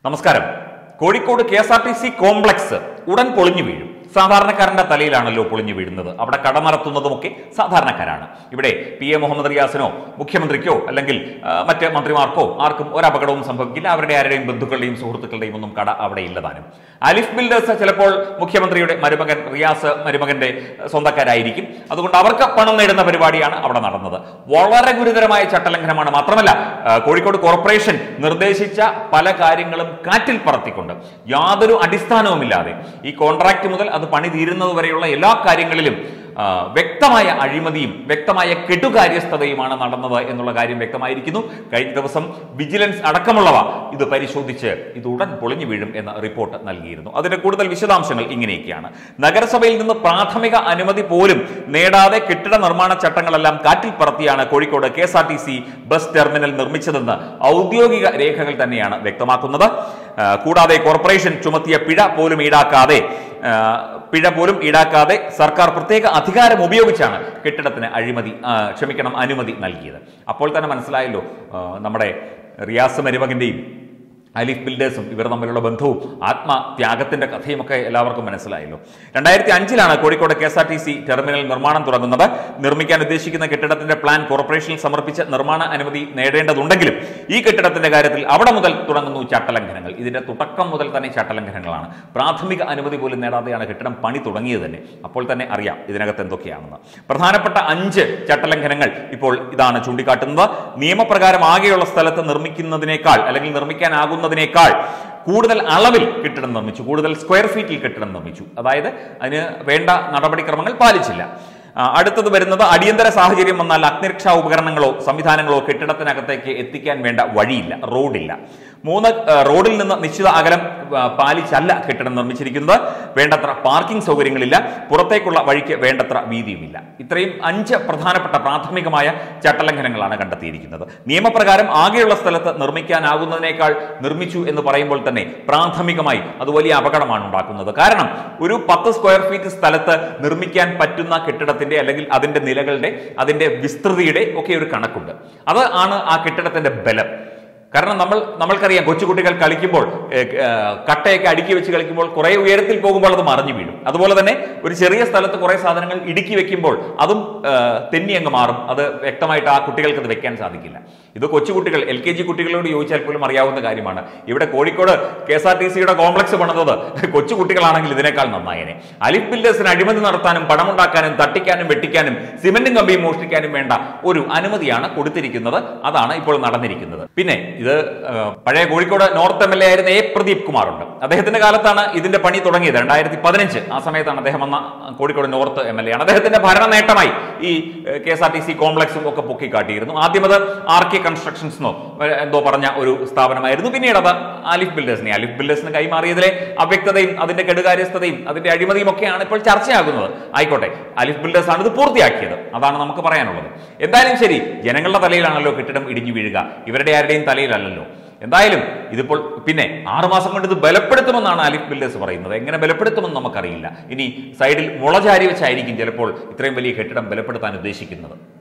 നമസ്കാരം Kozhikode K S R T C complex ഉടൻ പൊളിഞ്ഞു വീഴും സാധാരണക്കാരന്റെ തലയിലാണല്ലോ പൊളിഞ്ഞു വീഴുന്നത് അവിടെ കടമറത്തുന്നതുമൊക്കെ സാധാരണക്കാരാണ് ഇവിടെ പി എ മുഹമ്മദ് റിയാസിനോ മുഖ്യമന്ത്രിക്കോ അല്ലെങ്കിൽ ആ, മറ്റ് മന്ത്രിമാർക്കോ ആർക്കും ഒരപകടവും സംഭവിക്കില്ല അവരുടെ ആരുടെയും ബന്ധുക്കളുടെയും സുഹൃത്തുക്കളുടെയും ഒന്നും കട അവിടെ ഇല്ലതാനും അലിഫ് ബിൽഡേഴ്സ് ചിലപ്പോൾ മുഖ്യമന്ത്രിയുടെ മരുമകൻ റിയാസ് മരുമകന്റെ സ്വന്തക്കാരായിരിക്കും അതുകൊണ്ട് അവർക്ക് പണം നേടുന്ന പരിപാടിയാണ് അവിടെ നടന്നത് വളരെ ഗുരുതരമായ ചട്ടലംഘനമാണ് മാത്രമല്ല ആ, കോഴിക്കോട് കോർപ്പറേഷൻ നിർദ്ദേശിച്ച പല കാര്യങ്ങളും കാറ്റിൽ പറത്തിക്കൊണ്ട് യാതൊരു അടിസ്ഥാനവുമില്ലാതെ ഈ കോൺട്രാക്ട് മുതൽ അത് പണി തീരുന്നത് വരെയുള്ള എല്ലാ കാര്യങ്ങളിലും ആ, വ്യക്തമായ അഴിമതിയും വ്യക്തമായ കെടുകാര്യസ്ഥതയുമാണ് നടന്നത് എന്നുള്ള കാര്യം വ്യക്തമായിരിക്കുന്നു കഴിഞ്ഞ ദിവസം വിജിലൻസ് അടക്കമുള്ളവ ഇത് പരിശോധിച്ച് ഇത് ഉടൻ പൊളിഞ്ഞു വീഴും എന്ന റിപ്പോർട്ട് നൽകിയിരുന്നു അതിന്റെ കൂടുതൽ വിശദാംശങ്ങൾ ഇങ്ങനെയൊക്കെയാണ് നഗരസഭയിൽ നിന്ന് പ്രാഥമിക അനുമതി പോലും നേടാതെ കെട്ടിട നിർമ്മാണ ചട്ടങ്ങളെല്ലാം കാറ്റിൽ പറത്തിയാണ് Kozhikode K S R T C bus terminal നിർമ്മിച്ചതെന്ന് ഔദ്യോഗിക രേഖകൾ തന്നെയാണ് വ്യക്തമാക്കുന്നത് ആ, കൂടാതെ കോർപ്പറേഷൻ ചുമത്തിയ പിഴ പോലും ഈടാക്കാതെ ആ, പിഴ പോലും ഈടാക്കാതെ സർക്കാർ പ്രത്യേക അധികാരം ഉപയോഗിച്ചാണ് കെട്ടിടത്തിന് അഴിമതി ആ, ക്ഷമിക്കണം അനുമതി നൽകിയത് അപ്പോൾ തന്നെ മനസ്സിലായല്ലോ ആ, നമ്മുടെ റിയാസ് മരുമകന്റെയും അലിഫ് ബിൽഡേഴ്സും ഇവർ തമ്മിലുള്ള ബന്ധവും ആത്മത്യാഗത്തിന്റെ കഥയുമൊക്കെ എല്ലാവർക്കും മനസ്സിലായല്ലോ രണ്ടായിരത്തി അഞ്ചിലാണ് Kozhikode K S R T C terminal നിർമ്മാണം തുടങ്ങുന്നത് നിർമ്മിക്കാൻ ഉദ്ദേശിക്കുന്ന കെട്ടിടത്തിന്റെ പ്ലാൻ കോർപ്പറേഷനിൽ സമർപ്പിച്ച് നിർമ്മാണ അനുമതി നേടേണ്ടതുണ്ടെങ്കിലും ഈ കെട്ടിടത്തിന്റെ കാര്യത്തിൽ അവിടെ മുതൽ തുടങ്ങുന്നു ചട്ടലംഘനങ്ങൾ ഇതിന്റെ തുടക്കം മുതൽ തന്നെ ചട്ടലംഘനങ്ങളാണ് പ്രാഥമിക അനുമതി പോലും നേടാതെയാണ് കെട്ടിടം പണി തുടങ്ങിയത് തന്നെ അപ്പോൾ തന്നെ അറിയാം ഇതിനകത്ത് എന്തൊക്കെയാണെന്ന് പ്രധാനപ്പെട്ട അഞ്ച് ചട്ടലംഘനങ്ങൾ ഇപ്പോൾ ഇതാണ് ചൂണ്ടിക്കാട്ടുന്നത് നിയമപ്രകാരം ആകെയുള്ള സ്ഥലത്ത് നിർമ്മിക്കുന്നതിനേക്കാൾ അല്ലെങ്കിൽ നിർമ്മിക്കാനാകുന്നതിനേക്കാൾ കൂടുതൽ അളവിൽ കെട്ടിടം നിർമ്മിച്ചു കൂടുതൽ സ്ക്വയർ ഫീറ്റിൽ കെട്ടിടം നിർമ്മിച്ചു അതായത് അതിന് വേണ്ട നടപടിക്രമങ്ങൾ പാലിച്ചില്ല ആ, അടുത്തത് വരുന്നത് അടിയന്തര സാഹചര്യം വന്നാൽ അഗ്നിരക്ഷാ ഉപകരണങ്ങളോ സംവിധാനങ്ങളോ കെട്ടിടത്തിനകത്തേക്ക് എത്തിക്കാൻ വേണ്ട വഴിയില്ല റോഡില്ല മൂന്ന് ആ, റോഡിൽ നിന്ന് നിശ്ചിത അകലം ആ, പാലിച്ചല്ല കെട്ടിടം നിർമ്മിച്ചിരിക്കുന്നത് വേണ്ടത്ര പാർക്കിംഗ് സൗകര്യങ്ങളില്ല പുറത്തേക്കുള്ള വഴിക്ക് വേണ്ടത്ര വീതിയുമില്ല ഇത്രയും അഞ്ച് പ്രധാനപ്പെട്ട പ്രാഥമികമായ ചട്ടലംഘനങ്ങളാണ് കണ്ടെത്തിയിരിക്കുന്നത് നിയമപ്രകാരം ആകെയുള്ള സ്ഥലത്ത് നിർമ്മിക്കാനാകുന്നതിനേക്കാൾ നിർമ്മിച്ചു എന്ന് പറയുമ്പോൾ തന്നെ പ്രാഥമികമായി അത് വലിയ അപകടമാണ് ഉണ്ടാക്കുന്നത് കാരണം ഒരു പത്ത് സ്ക്വയർ ഫീറ്റ് സ്ഥലത്ത് നിർമ്മിക്കാൻ പറ്റുന്ന കെട്ടിടത്തിന്റെ അല്ലെങ്കിൽ അതിന്റെ നിലകളുടെ അതിന്റെ വിസ്തൃതിയുടെ ഒക്കെ ഒരു കണക്കുണ്ട് അത് ആണ് ആ കെട്ടിടത്തിന്റെ ബലം കാരണം നമ്മൾ നമ്മൾക്കറിയാം കൊച്ചുകുട്ടികൾ കളിക്കുമ്പോൾ ഏ, ഏ, കട്ടയൊക്കെ അടുക്കി വെച്ച് കളിക്കുമ്പോൾ കുറെ ഉയരത്തിൽ പോകുമ്പോൾ അത് മറിഞ്ഞു വീഴും അതുപോലെ തന്നെ ഒരു ചെറിയ സ്ഥലത്ത് കുറെ സാധനങ്ങൾ ഇടുക്കി വെക്കുമ്പോൾ അതും ഏ, തെന്നി അങ്ങ് മാറും അത് വ്യക്തമായിട്ട് ആ കുട്ടികൾക്ക് അത് വെക്കാൻ സാധിക്കില്ല ഇത് കൊച്ചുകുട്ടികൾ എൽ കെ ജി കുട്ടികളോട് ചോദിച്ചാൽ പോലും അറിയാവുന്ന കാര്യമാണ് ഇവിടെ Kozhikode K S R T സിയുടെ കോംപ്ലക്സ് പണിതത് കൊച്ചുകുട്ടികളാണെങ്കിൽ ഇതിനേക്കാൾ നന്നായേനെ അലിഫ് ബിൽഡേഴ്സിന് അഴിമതി നടത്താനും പണമുണ്ടാക്കാനും തട്ടിക്കാനും വെട്ടിക്കാനും സിമന്റും കമ്പിയും മോഷ്ടിക്കാനും വേണ്ട ഒരു അനുമതിയാണ് കൊടുത്തിരിക്കുന്നത് അതാണ് ഇപ്പോൾ നടന്നിരിക്കുന്നത് പിന്നെ ഇത് ആ, പഴയ Kozhikode North M L A ആയിരുന്ന എ പ്രദീപ് കുമാർ ഉണ്ട് അദ്ദേഹത്തിന്റെ കാലത്താണ് ഇതിന്റെ പണി തുടങ്ങിയത് രണ്ടായിരത്തി പതിനഞ്ച് ആ സമയത്താണ് അദ്ദേഹം വന്ന Kozhikode North M L A ആണ് അദ്ദേഹത്തിന്റെ ഭരണ നേട്ടമായി ഈ K S R T C കോംപ്ലക്സും ഒക്കെ പൊക്കിക്കാട്ടിയിരുന്നു ആദ്യം അത് ആർ കെ കൺസ്ട്രക്ഷൻസ് എന്നോ ഏഹ്, എന്തോ പറഞ്ഞ ഒരു സ്ഥാപനമായിരുന്നു പിന്നീട് അത് അലിഫ് ബിൽഡേഴ്സിനെ അലിഫ് ബിൽഡേഴ്സിന് കൈമാറിയതിലെ അവ്യക്തതയും അതിന്റെ കെടുകാര്യസ്ഥതയും അതിന്റെ അഴിമതിയും ഒക്കെയാണ് ഇപ്പോൾ ചർച്ചയാകുന്നത് ആയിക്കോട്ടെ അലിഫ് ബിൽഡേഴ്സ് ആണ് ഇത് പൂർത്തിയാക്കിയത് അതാണ് നമുക്ക് പറയാനുള്ളത് എന്തായാലും ശരി ജനങ്ങളുടെ തലയിലാണല്ലോ കെട്ടിടം ഇടിഞ്ഞു വീഴുക ഇവരുടെ ആരുടെയും തലയിലല്ലല്ലോ എന്തായാലും ഇതിപ്പോൾ പിന്നെ ആറുമാസം കൊണ്ട് ഇത് ബലപ്പെടുത്തുമെന്നാണ് അലിഫ് ബിൽഡേഴ്സ് പറയുന്നത് എങ്ങനെ ബലപ്പെടുത്തുമെന്ന് നമുക്കറിയില്ല ഇനി സൈഡിൽ മുളചാരി വെച്ചായിരിക്കും ചിലപ്പോൾ ഇത്രയും വലിയ കെട്ടിടം ബലപ്പെടുത്താൻ ഉദ്ദേശിക്കുന്നത്